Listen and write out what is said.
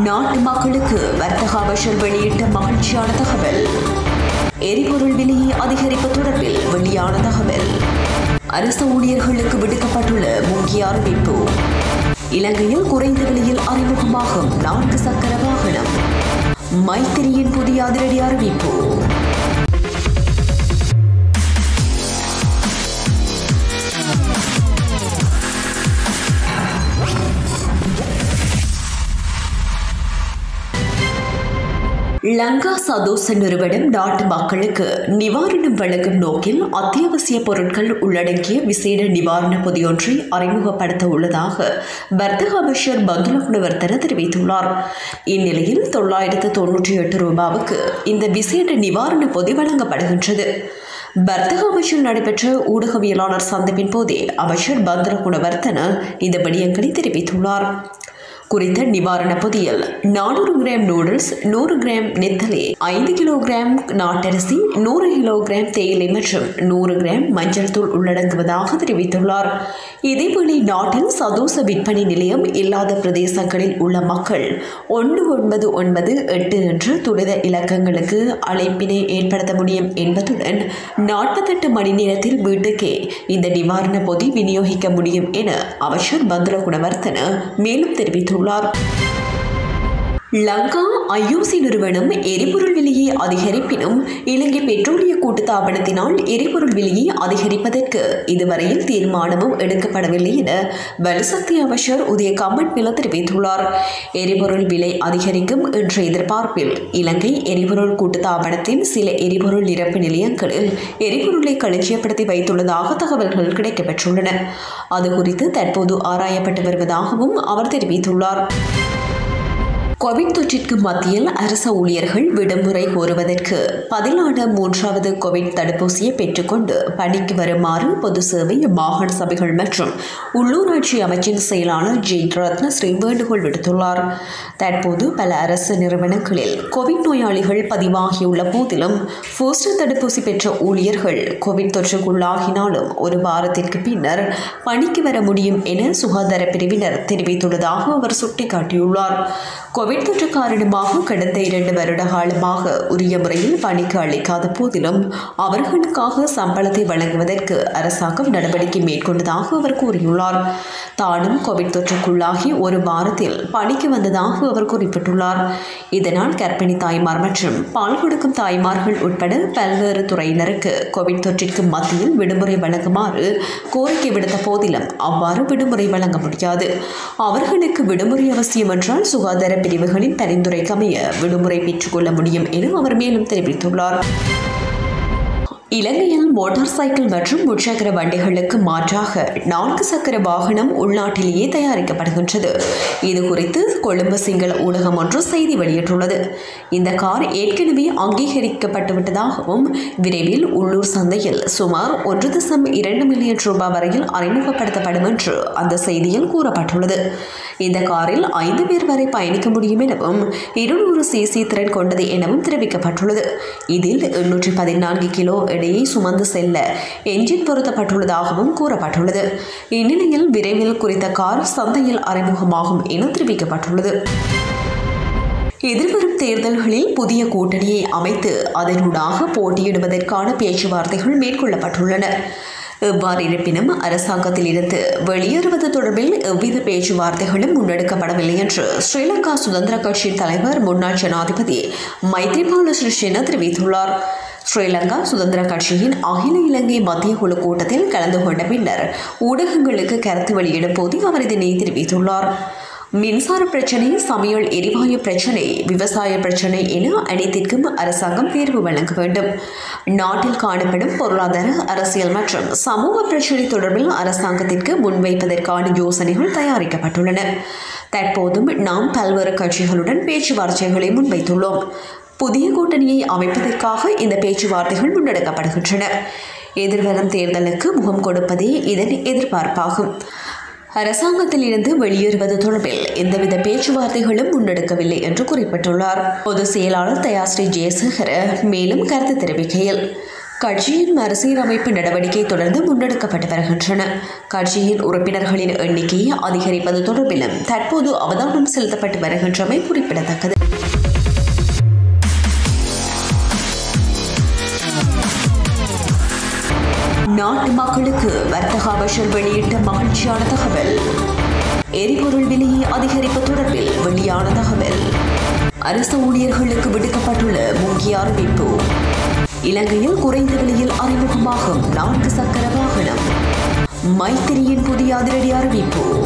நாட்டு மக்களுக்கு வர்த்தக அமைச்சர் வெளியிட்ட மகிழ்ச்சியான தகவல் எரிபொருள் விலையை அதிகரிப்பு தொடர்பில் வெளியான தகவல் அரசு ஊழியர்களுக்கு விடுக்கப்பட்டுள்ள முக்கிய அறிவிப்பு இலங்கையில் குறைந்த விலையில் அறிமுகமாகும் நான்கு சக்கர வாகனம் மைத்திரியின் புதிய அதிரடி அறிவிப்பு லங்கா சதோச நிறுவனம் நாட்டு மக்களுக்கு நிவாரணம் வழங்கும் நோக்கில் அத்தியாவசிய பொருட்கள் உள்ளடங்கிய விசேட நிவாரண பொதியொன்றை அறிமுகப்படுத்த உள்ளதாக வர்த்தக அமைச்சர் பந்துல குணவர்த்தன தெரிவித்துள்ளார் இந்நிலையில் தொள்ளாயிரத்து தொன்னூற்றி எட்டு ரூபாவுக்கு இந்த விசேட நிவாரண பொதி வழங்கப்படுகின்றது வர்த்தக அமைச்சில் நடைபெற்ற ஊடகவியலாளர் சந்திப்பின் போதே அமைச்சர் பந்துல குணவர்த்தன இந்த விடயங்களை தெரிவித்துள்ளார் குறித்த நிவாரண பொதியில் நானூறு கிராம் நூடுல்ஸ் நூறு கிராம் நெத்தலே ஐந்து கிலோகிராம் நாட்டரிசி நூறு கிலோகிராம் தேயிலை மற்றும் நூறு கிராம் மஞ்சள் தூள் உள்ளடங்குவதாக தெரிவித்துள்ளார் இதேவேளை நாட்டில் சதோச விற்பனை நிலையம் இல்லாத பிரதேசங்களில் உள்ள மக்கள் ஒன்று ஒன்பது ஒன்பது எட்டு என்ற துரித இலக்கங்களுக்கு அழைப்பினை ஏற்படுத்த முடியும் என்பதுடன் நாற்பத்தெட்டு மணி நேரத்தில் வீட்டுக்கே இந்த நிவாரண பொதி விநியோகிக்க முடியும் என அமைச்சர் பந்துல குணவர்த்தன மேலும் தெரிவித்துள்ளார் தெரிவித்துள்ளார் லங்கா ஐயூசி நிறுவனம் எரிபொருள் விலையை அதிகரிப்பினும் இலங்கை பெட்ரோலிய கூட்டுத்தாபனத்தினால் எரிபொருள் விலையை அதிகரிப்பதற்கு இதுவரையில் தீர்மானமும் எடுக்கப்படவில்லை என வலுசக்தி அமைச்சர் உதய கம்மன் பில தெரிவித்துள்ளார் எரிபொருள் விலை அதிகரிக்கும் என்ற எதிர்பார்ப்பில் இலங்கை எரிபொருள் கூட்டுத்தாபனத்தின் சில எரிபொருள் நிரப்பு நிலையங்களில் எரிபொருளை களஞ்சியப்படுத்தி வைத்துள்ளதாக தகவல்கள் கிடைக்கப்பெற்றுள்ளன அது குறித்து தற்போது ஆராயப்பட்டு வருவதாகவும் அவர் தெரிவித்துள்ளார் கோவிட் தொற்றிற்கு மத்தியில் அரச ஊழியர்கள் விடுமுறை கோருவதற்கு பதிலான மூன்றாவது கோவிட் தடுப்பூசியை பெற்றுக்கொண்டு பணிக்கு வருமாறு பொது சேவை மாகாண சபைகள் மற்றும் உள்ளூராட்சி அமைச்சின் செயலாளர் ஜெய் ரத்னஸ்ரீ வேண்டுகோள் விடுத்துள்ளார் தற்போது பல அரசு நிறுவனங்களில் கோவிட் நோயாளிகள் பதிவாகியுள்ள போதிலும் பூஸ்டர் தடுப்பூசி பெற்ற ஊழியர்கள் கோவிட் தொற்றுக்குள்ளாகினாலும் ஒரு வாரத்திற்கு பின்னர் பணிக்கு வர முடியும் என சுகாதார பிரிவினர் தெரிவித்துள்ளதாக அவர் சுட்டிக்காட்டியுள்ளார் கோவிட் தொற்று காரணமாக கடந்த இரண்டு வருட காலமாக உரிய முறையில் பணிக்கு அளிக்காத போதிலும் அவர்களுக்காக சம்பளத்தை வழங்குவதற்கு அரசாங்கம் நடவடிக்கை மேற்கொண்டதாக அவர் கூறியுள்ளார் தானும் கோவிட் தொற்றுக்குள்ளாகி ஒரு வாரத்தில் பணிக்கு வந்ததாக அவர் குறிப்பிட்டுள்ளார் இதனால் கர்ப்பிணி தாய்மார் மற்றும் பால் கொடுக்கும் தாய்மார்கள் உட்பட பல்வேறு துறையினருக்கு கோவிட் தொற்றிற்கு மத்தியில் விடுமுறை வழங்குமாறு கோரிக்கை விடுத்த போதிலும் அவ்வாறு விடுமுறை வழங்க முடியாது அவர்களுக்கு விடுமுறை அவசியம் என்றால் சுகாதார பிரிவுகளின் பரிந்துரைக்கமைய விடுமுறை பெற்றுக்கொள்ள முடியும் என அவர் மேலும் தெரிவித்துள்ளார் இலங்கையில் மோட்டார் சைக்கிள் மற்றும் முச்சக்கர வண்டிகளுக்கு மாற்றாக நான்கு சக்கர வாகனம் உள்நாட்டிலேயே தயாரிக்கப்படுகின்றது இது குறித்து கொழும்பு சிங்கள ஊடகம் ஒன்று செய்தி வெளியிட்டுள்ளது இந்த கார் ஏற்கனவே அங்கீகரிக்கப்பட்டுவிட்டதாகவும் விரைவில் உள்ளூர் சந்தையில் சுமார் ஒன்று தசம் இரண்டு மில்லியன் ரூபாய் வரையில் அறிமுகப்படுத்தப்படும் என்று அந்த செய்தியில் கூறப்பட்டுள்ளது இந்த காரில் ஐந்து பேர் வரை பயணிக்க முடியும் எனவும் இருநூறு சிசி திறன் கொண்டது எனவும் தெரிவிக்கப்பட்டுள்ளது இதில் எண்ணூற்றி பதினான்கு கிலோ எடையை சுமந்து செல்ல என்ஜின் பொருத்தப்பட்டுள்ளதாகவும் கூறப்பட்டுள்ளது இந்நிலையில் விரைவில் குறித்த கார் சந்தையில் அறிமுகமாகும் என தெரிவிக்கப்பட்டுள்ளது எதிர்வரும் தேர்தல்களில் புதிய கூட்டணியை அமைத்து அதனூடாக போட்டியிடுவதற்கான பேச்சுவார்த்தைகள் மேற்கொள்ளப்பட்டுள்ளன எவ்வாறு இருப்பினும் அரசாங்கத்தில் இருந்து வெளியேறுவது தொடர்பில் எவ்வித பேச்சுவார்த்தைகளும் முன்னெடுக்கப்படவில்லை என்று ஸ்ரீலங்கா சுதந்திர கட்சியின் தலைவர் முன்னாள் ஜனாதிபதி மைத்ரிபால சிறிசேன தெரிவித்துள்ளார் ஸ்ரீலங்கா சுதந்திர கட்சியின் அகில இலங்கை மத்திய குழு கூட்டத்தில் கலந்து கொண்ட பின்னர் ஊடகங்களுக்கு கருத்து வெளியிடும் போது அவர் இதனை தெரிவித்துள்ளார் மின்சார பிரச்சனை சமையல் எரிவாயு பிரச்சனை விவசாய பிரச்சனை என அனைத்திற்கும் அரசாங்கம் தீர்வு வழங்க வேண்டும் நாட்டில் காணப்படும் பொருளாதார அரசியல் மற்றும் சமூக பிரச்சனை தொடர்பில் அரசாங்கத்திற்கு முன்வைப்பதற்கான யோசனைகள் தயாரிக்கப்பட்டுள்ளன தற்போதும் நாம் பல்வேறு கட்சிகளுடன் பேச்சுவார்த்தைகளை முன்வைத்துள்ளோம் புதிய கூட்டணியை அமைப்பதற்காக இந்த பேச்சுவார்த்தைகள் முன்னெடுக்கப்படுகின்றன எதிர்வரும் தேர்தலுக்கு முகம் கொடுப்பதே இதன் எதிர்பார்ப்பாகும் அரசாங்கத்தில் இருந்து வெளியேறுவது தொடர்பில் எந்தவித பேச்சுவார்த்தைகளும் முன்னெடுக்கவில்லை என்று குறிப்பிட்டுள்ளார் பொதுச் செயலாளர் தயாஸ்ரீ ஜெயசேகர மேலும் கருத்து தெரிவிக்கையில் கட்சியின் மறுசீரமைப்பு நடவடிக்கை தொடர்ந்து முன்னெடுக்கப்பட்டு வருகின்றன கட்சியின் உறுப்பினர்களின் எண்ணிக்கையை அதிகரிப்பது தொடர்பிலும் தற்போது அவதானம் செலுத்தப்பட்டு வருகின்றமை குறிப்பிடத்தக்கது நாட்டு மக்களுக்கு வர்த்தக அமைச்சர் வெளியிட்ட மகிழ்ச்சியான தகவல் எரிபொருள் விலையை அதிகரிப்பு தொடர்பில் வெளியான தகவல் அரசு ஊழியர்களுக்கு விடுக்கப்பட்டுள்ள முக்கிய அறிவிப்பு இலங்கையில் குறைந்த விலையில் அறிமுகமாகும் நான்கு சக்கர வாகனம் மைத்திரியின் புதிய அதிரடி அறிவிப்பு